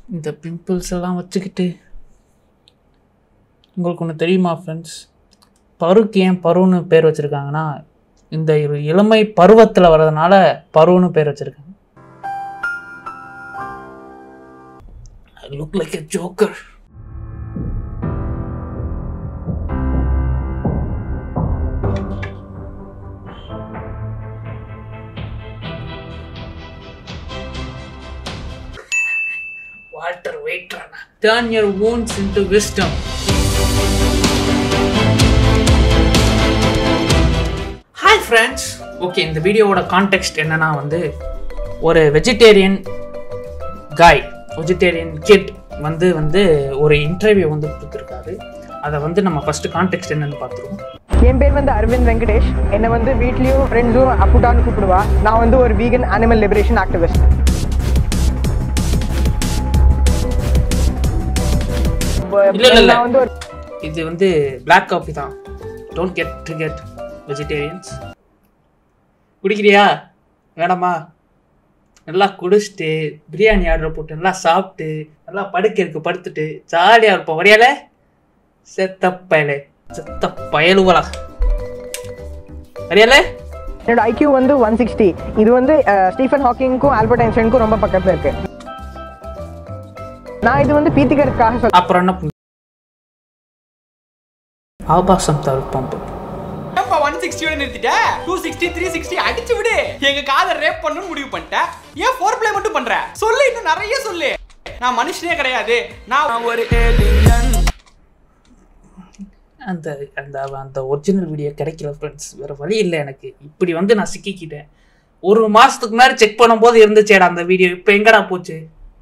இந்த பிம்பிள்ஸ் எல்லாம் வச்சுக்கிட்டு உங்களுக்கு ஒன்று தெரியுமா ஃப்ரெண்ட்ஸ் பருக்கு ஏன் பருன்னு பேர் வச்சுருக்காங்கன்னா இந்த ஒரு இளமை பருவத்தில் வர்றதுனால பருன்னு பேர் வச்சுருக்காங்க I look like a joker Walter, wait, Rana. Turn your wounds into wisdom. Hi friends okay இந்த வீடியோவோட கான்டெக்ட் என்னன்னா வந்து ஒரு வெஜிடேரியன் காய் வெஜிடேரியன் கிட் வந்து வந்து ஒரு இன்டர்வியூ வந்து கொடுத்துருக்காரு அதை வந்து நம்ம ஃபர்ஸ்ட் கான்டெக்ட் என்னன்னு பார்த்துருவோம் என் பேர் வந்து அரவிந்த் வெங்கடேஷ் என்னை வந்து வீட்லேயும் ஃப்ரெண்ட்ஸும் அப்புட்டான்னு கூப்பிடுவா நான் வந்து ஒரு வீகன் அனிமல் லிபரேஷன் ஆக்டிவிஸ்ட் இல்ல, இல்ல, இல்ல. நான் வந்து ஒரு இது வந்து பிளாக் காஃபி தான் don't get to get vegetarians குடிக்கிறியா வேணாமா நல்லா குடிச்சிட்டு பிரியாணி ஆர்டர் போட்டு நல்லா சாப்பிட்டு நல்லா படுக்கிறதுக்கு படுத்துட்டு ஜாலியாக இருப்போம் வரையால செத்த பயலே செத்த பயலுவலா வரையால என்னோட ஐக்யூ வந்து ஒன் சிக்ஸ்டி இது வந்து அஹ், ஸ்டீஃபன் ஹாக்கிங்க்கும் ஆல்பர்ட் ஐன்ஸ்டைனுக்கும் ரொம்ப பக்கத்தில் இருக்கு நான் இது வந்து பீத்திக்கிறதுக்காக சொல்ல அப்புறம் என்ன பண்ண- ஆபாசம் தவிர்ப்போம் ஏப்பா ஒன் சிக்ஸ்டியோட நிறுத்திட்ட டூ சிக்ஸ்டி த்ரீ சிக்ஸ்டி அடிச்சு விடு எங்க காதை ரேப் பண்ணணும்னு முடிவு பண்ணிட்டேன் ஏன் ஃபோர் ப்ளே மட்டும் பண்ற சொல்லு இன்னும் நிறைய சொல்லு நான் மனுஷனே கிடையாது நான் ஒரு alien. அந்த அந்த அந்த ஒரிஜினல் வீடியோ கிடைக்கல ஃப்ரெண்ட்ஸ் வேற வழி இல்லை எனக்கு இப்படி வந்து நான் சிக்கிக்கிட்டேன் ஒரு மாசத்துக்கு முன்னாடி செக் பண்ணும்போது இருந்துச்சேடா அந்த வீடியோ இப்போ எங்கடா போச்சு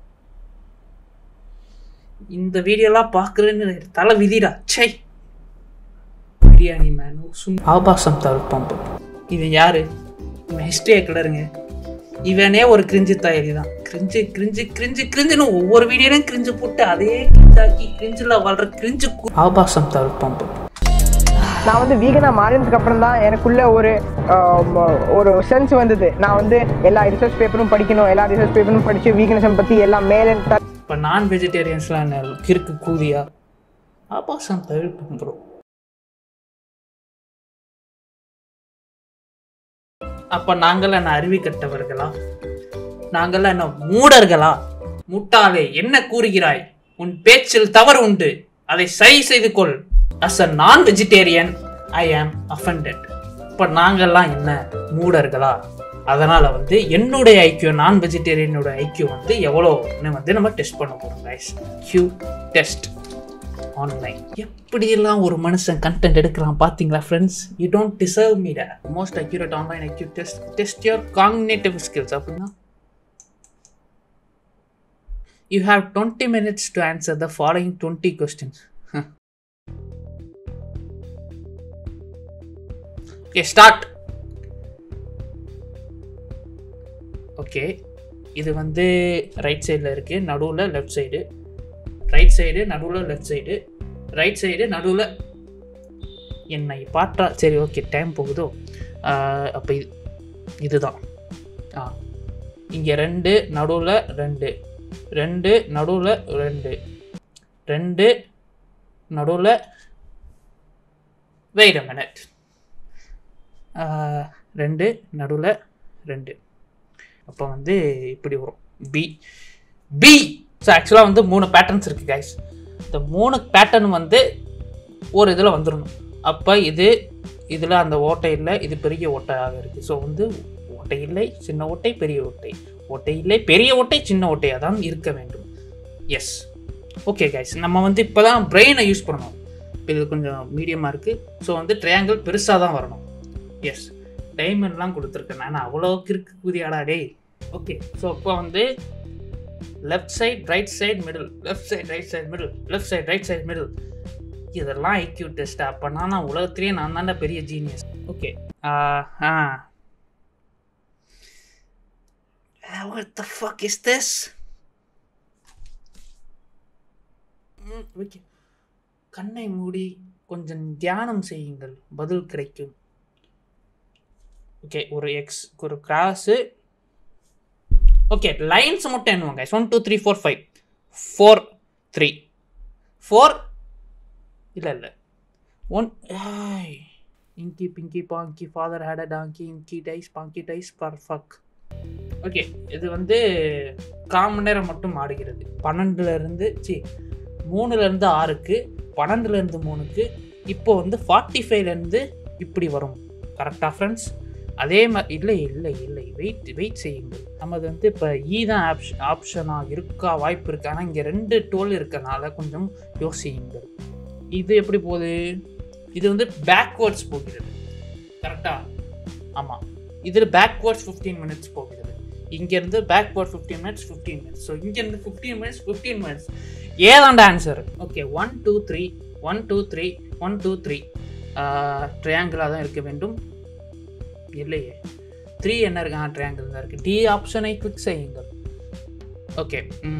இந்த வீடியோலாம் பார்க்குறேன்னு எனக்கு தலை விதிடா சை பிரியாணி மேன் சும் ஆபாசம் தவிர்ப்போம் இவன் யாரு இவன் ஹிஸ்டரியை கிளறுங்க இவனே ஒரு கிரிஞ்சு தயாரி தான் கிரிஞ்சு கிரிஞ்சு கிரிஞ்சு கிரிஞ்சுன்னு ஒவ்வொரு வீடியோலையும் கிரிஞ்சு போட்டு அதே கிரிஞ்சாக்கி கிரிஞ்சில் வாழ்ற கிரிஞ்சு கு- ஆபாசம் தவிர்ப்போம் நான் வந்து வீகனாக மாறினதுக்கு அப்புறம் தான் எனக்குள்ள ஒரு ஆம், ஒரு சென்ஸ் வந்தது நான் வந்து எல்லா ரிசர்ச் பேப்பரும் படிக்கணும் எல்லா ரிசர்ச் பேப்பரும் படித்து வீகனிசம் பற்றி எல்லாம் மேலே த- இப்போ நான் வெஜிடேரியன்ஸ்லாம் என்ன கிறுக்கு கூதியா ஆபாசம் தவிர்ப்போம் ப்ரோ அப்போ நாங்கள் என்ன அறிவி கட்டவர்களா நாங்கள் என்ன மூடர்களா முட்டாளே என்ன கூறுகிறாய் உன் பேச்சில் தவறு உண்டு அதை சரி செய்து கொள் அஸ் அ நான் வெஜிடேரியன் ஐ ஆம் அஃபண்டட் இப்போ நாங்கள்லாம் என்ன மூடர்களா அதனால வந்து என்னுடைய ஐக்கியம் நான் வெஜிடேரியனோட ஐக்கியம் வந்து எவ்வளோன்னு வந்து நம்ம டெஸ்ட் பண்ண போகிறோம் கைஸ் கியூ டெஸ்ட் ஆன்லைன் எப்படியெல்லாம் ஒரு மனுஷன் கண்டென்ட் எடுக்கிறான் பார்த்தீங்களா ஃப்ரெண்ட்ஸ் யூ டோன்ட் டிசர்வ் மீட most accurate online IQ test test your cognitive skills அப்படின்னா you have twenty minutes to answer the following twenty questions okay start okay இது வந்து right சைடில் இருக்குது நடுவில் லெஃப்ட் சைடு ரைட் சைடு நடுவில் left side right side நடுவில் என்னை பாட்டா சரி ஓகே டைம் போகுதோ அப்போ இது இதுதான் ஆ இங்கே ரெண்டு நடுவில் ரெண்டு ரெண்டு நடுவில் ரெண்டு ரெண்டு நடுவில் வெயிட் அ மினிட் ரெண்டு நடுவில் ரெண்டு அப்போ வந்து இப்படி வரும் பி பி ஸோ ஆக்சுவலாக வந்து மூணு பேட்டர்ன்ஸ் இருக்குது கைஸ் இந்த மூணு பேட்டர்ன் வந்து ஒரு இதில் வந்துடணும் அப்போ இது இதில் அந்த ஓட்டை இல்லை இது பெரிய ஓட்டையாக இருக்குது ஸோ வந்து ஓட்டை இல்லை சின்ன ஓட்டை பெரிய ஓட்டை ஓட்டை இல்லை பெரிய ஓட்டை சின்ன ஓட்டையாக தான் இருக்க வேண்டும் எஸ் ஓகே கைஸ் நம்ம வந்து இப்போ தான் பிரெயினை யூஸ் பண்ணணும் இப்போ இது கொஞ்சம் மீடியமாக இருக்குது ஸோ வந்து ட்ரையாங்கிள் பெருசாக தான் வரணும் எஸ் டைமண்ட்லாம் கொடுத்துருக்கேன் நான் அவ்வளோக்கு இருக்கு குதியாடா டேய் ஓகே ஸோ இப்போ வந்து left side right side middle left side right side middle left side right side middle இதெல்லாம் ஐக்யூ டெஸ்ட் அப்போனா நான் உலகத்திலேயே நான் தாண்டா பெரிய genius okay ah What the fuck is this? Okay கண்ணை மூடி கொஞ்சம் தியானம் செய்யுங்கள் பதில் கிடைக்கும் ஓகே ஒரு எக்ஸ் ஒரு கிராஸு ஓகே லைன்ஸ் மட்டும் எண்ணுவாங்க one two three four five four three four இல்லை இல்லை one inky pinky ponky father had a donkey inky dies ponky dies பர்ஃபக் ஓகே இது வந்து கால் மணி நேரம் மட்டும் ஆடுகிறது பன்னெண்டுலேருந்து சி மூணுலேருந்து ஆறுக்கு பன்னெண்டுலேருந்து மூணுக்கு இப்போ வந்து ஃபார்ட்டி ஃபைவ்லேருந்து இப்படி வரும் கரெக்டாக ஃப்ரெண்ட்ஸ் அதே மாதிரி இல்லை இல்லை இல்லை வெயிட் வெயிட் செய்யுங்கள் நமது வந்து இப்போ ஈ தான் ஆப்ஷன் ஆப்ஷனாக இருக்கா வாய்ப்பு இருக்கு ஆனால் இங்கே ரெண்டு டோல் இருக்கனால கொஞ்சம் யோசியுங்கள் இது எப்படி போகுது இது வந்து பேக்வேர்ட்ஸ் போகிறது கரெக்டா ஆமாம் இதில் பேக்வேர்ட்ஸ் ஃபிஃப்டீன் மினிட்ஸ் போகிறது இங்கேருந்து backward fifteen minutes fifteen minutes so இங்கேருந்து ஃபிஃப்டீன் மினிட்ஸ் ஃபிஃப்டீன் மினிட்ஸ் ஏதாண்ட answer okay one two three one two three one two three ட்ரையாங்கிளாக தான் இருக்க வேண்டும் இல்லையே த்ரீ என்ன இருக்கு ஆ ட்ரையாங்கிள் தான் இருக்குது டி ஆப்ஷனை கிளிக் செய்யுங்கள் ஓகே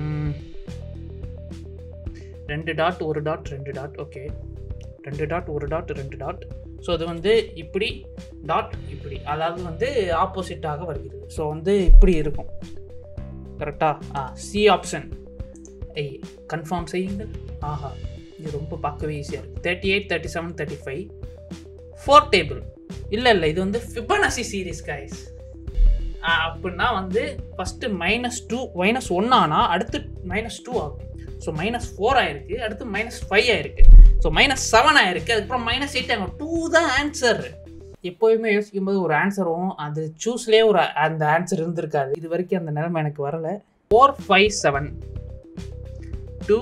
ரெண்டு டாட் ஒரு டாட் ரெண்டு டாட் ஓகே ரெண்டு டாட் ஒரு டாட் ரெண்டு டாட் ஸோ அது வந்து இப்படி டாட் இப்படி அதாவது வந்து ஆப்போசிட்டாக வருகிறது ஸோ வந்து இப்படி இருக்கும் கரெக்டாக ஆ சி ஆப்ஷன் ஐய் கன்ஃபார்ம் செய்யுங்கள் ஆஹா இது ரொம்ப பார்க்கவே ஈஸியாக இருக்குது thirty eight thirty seven thirty five four table இல்லை இல்லை இது வந்து ஃபிபனசி சீரீஸ் கைஸ் அப்படின்னா வந்து first minus two minus one ஆனால் அடுத்து மைனஸ் டூ ஆகும் ஸோ மைனஸ் ஃபோர் ஆயிருக்கு அடுத்து மைனஸ் ஃபைவ் ஆயிருக்கு ஸோ மைனஸ் செவன் ஆயிருக்கு அதுக்கப்புறம் மைனஸ் எயிட் ஆகும் டூ தான் ஆன்சர் எப்போயுமே யோசிக்கும் போது ஒரு ஆன்சர் வரும் அது சூஸ்லேயே ஒரு அந்த ஆன்சர் இருந்திருக்காது இது வரைக்கும் அந்த நிலைமை எனக்கு வரல ஃபோர் ஃபைவ் செவன் டூ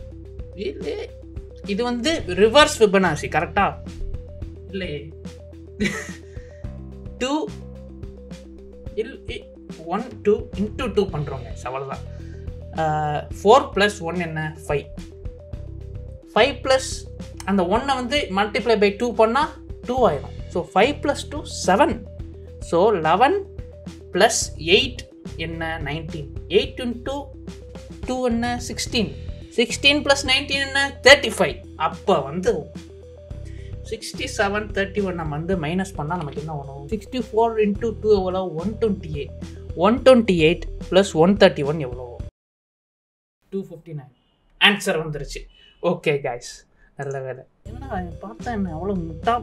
இது வந்து ரிவர்ஸ் ஃபிபனாசி கரெக்டா இல்லையே டூ இல் ஒன் டூ இன்டூ டூ பண்ணுறோங்க அவ்வளோதான் ஃபோர் ப்ளஸ் ஒன் என்ன ஃபைவ் ஃபைவ் ப்ளஸ் அந்த ஒன்னை வந்து மல்டிப்ளை பை டூ பண்ணால் டூ ஆயிரும் so five plus two seven so eleven plus eight என்ன நைன்டீன் எயிட் இன்டூ டூ என்ன சிக்ஸ்டீன் சிக்ஸ்டீன் ப்ளஸ் நைன்டீன் என்ன தேர்ட்டி ஃபைவ் அப்போ வந்து சிக்ஸ்டி செவன் தேர்ட்டி ஒன் நம்ம வந்து மைனஸ் பண்ணால் நமக்கு என்ன வரும் சிக்ஸ்டி ஃபோர் இன்டூ டூ எவ்வளோ one twenty eight one twenty eight plus one thirty one எவ்வளோ டூ ஃபிஃப்டி நைன் ஆன்சர் வந்துருச்சு ஓகே காய்ஸ் நல்ல வேலை என்னடா பார்த்தா என்ன அவ்வளோ முட்டா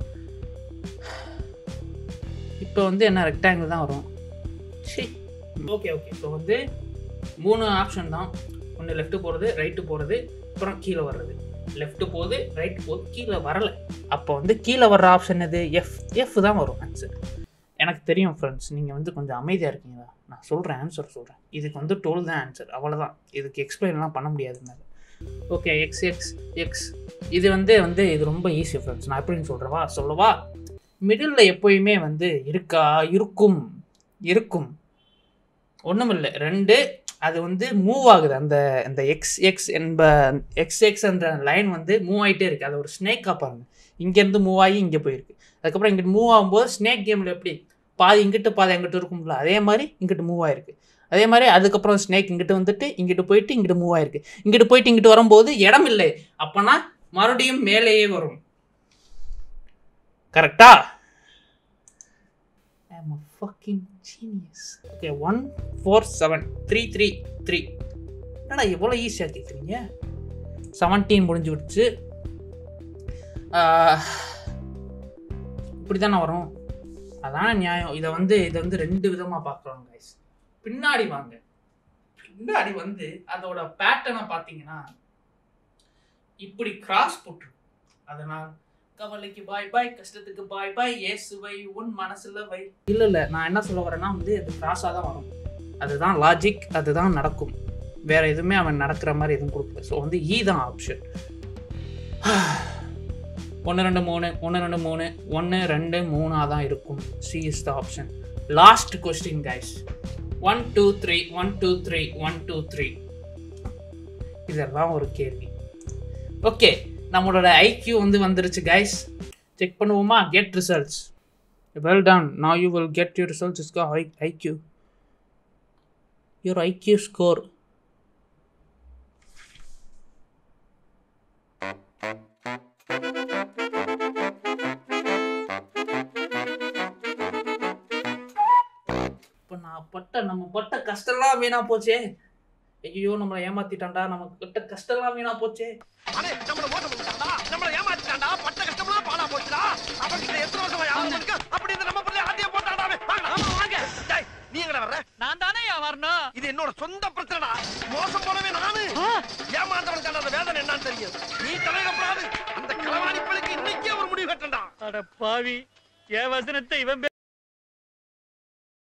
இப்போ வந்து என்ன ரெக்டாங்கிள் தான் வரும் சரி ஓகே ஓகே ஸோ வந்து மூணு ஆப்ஷன் தான் ஒன்று லெஃப்ட்டு போகிறது ரைட்டு போகிறது அப்புறம் கீழே வர்றது லெஃப்ட்டு போகுது ரைட் போகுது கீழே வரலை அப்போ வந்து கீழே வர்ற ஆப்ஷன் எது எஃப் எஃப் தான் வரும் ஆன்சர் எனக்கு தெரியும் ஃப்ரெண்ட்ஸ் நீங்கள் வந்து கொஞ்சம் அமைதியாக இருக்கீங்களா நான் சொல்கிறேன் ஆன்சர் சொல்கிறேன் இதுக்கு வந்து டுவெல் தான் ஆன்சர் அவ்வளோதான் இதுக்கு எக்ஸ்பிளைன்லாம் பண்ண முடியாதுங்க ஓகே எக்ஸ் எக்ஸ் எக்ஸ் இது வந்து வந்து இது ரொம்ப ஈஸி ஃப்ரெண்ட்ஸ் நான் எப்படின்னு சொல்கிறவா சொல்லவா மிடில் எப்போயுமே வந்து இருக்கா இருக்கும் இருக்கும் ஒன்றும் இல்லை ரெண்டு அது வந்து மூவ் ஆகுது அந்த அந்த எக்ஸ் எக்ஸ் என்ப எக்ஸ் எக்ஸ் என்ற லைன் வந்து மூவ் ஆகிட்டே இருக்குது அது ஒரு ஸ்னேக்காக பாருங்க இங்கேருந்து மூவ் ஆகி இங்கே போயிருக்கு அதுக்கப்புறம் இங்கிட்டு மூவ் ஆகும்போது ஸ்னேக் கேமில் எப்படி பாதி இங்கிட்டு பாதி அங்கிட்டு இருக்கும்ல அதே மாதிரி இங்கிட்டு மூவ் ஆயிருக்கு அதே மாதிரி அதுக்கப்புறம் ஸ்னேக் இங்கிட்டு வந்துட்டு இங்கிட்டு போயிட்டு இங்கிட்டு மூவ் ஆயிருக்கு இங்கிட்டு போயிட்டு இங்கிட்டு வரும்போது இடம் இல்லை அப்போனா மறுபடியும் மேலேயே வரும் கரெக்டா I'm a fucking genius. Okay, one four seven three three three என்னடா எவ்வளோ ஈஸியாக கேட்குறீங்க செவன்டீன் முடிஞ்சு விடுச்சு இப்படி தானே வரும் அதான நியாயம் இதை வந்து இதை வந்து ரெண்டு விதமாக பார்க்குறோம் கைஸ் பின்னாடி வாங்க பின்னாடி வந்து அதோட பேட்டர்னை பார்த்தீங்கன்னா இப்படி கிராஸ் போட்டுரும் அதனால் கவலைக்கு பாய் பாய் கஷ்டத்துக்கு பாய் பாய் இயேசுவை உன் மனசுல வை இல்ல இல்ல நான் என்ன சொல்ல வரேன்னா வந்து அது கிராஸாக தான் வரும் அதுதான் லாஜிக் அதுதான் நடக்கும் வேற எதுவுமே அவன் நடக்கிற மாதிரி எதுவும் கொடுக்கல ஸோ வந்து ஈ தான் ஆப்ஷன் ஒன்று ரெண்டு மூணு ஒன்று ரெண்டு மூணு ஒன்று ரெண்டு மூணாக தான் இருக்கும் C is the option last question guys one two three one two three one two three இதெல்லாம் ஒரு கேள்வி ஓகே நம்மளோட ஐக்யூ வந்து வந்துருச்சு கைஸ் செக் பண்ணுவோமா get results well done now you will get your results is I IQ your IQ score இப்போ நான் பட்ட நம்ம பட்ட கஷ்டம்லாம் வீணா போச்சே ஐயோ நம்மளை ஏமாத்திட்டான்டா நம்ம கிட்ட கஷ்டம்லாம் வீணா போச்சே அடே நம்மள மோசம் பண்ணிட்டான்டா நம்மள ஏமாத்திட்டான்டா பட்ட கஷ்டம்லாம் பாலா போச்சுடா அவன் கிட்ட எத்தனை வருஷம் யாரும் இருக்கு அப்படி இந்த நம்ம பிள்ளை ஆட்டிய போட்டாடா அவன். வாங்க ஆமா வாங்க டேய் நீ எங்கடா வர்ற நான் தானே வரணும் இது என்னோட சொந்த பிரச்சனைடா மோசம் போனவே நானு ஏமாந்தவன் கண்ட வேதனை என்னன்னு தெரியும் நீ தலையிடப்படாது அந்த களவாணி பிள்ளைக்கு இன்னைக்கே ஒரு முடிவு கட்டண்டா அட பாவி என் வசனத்தை இவன்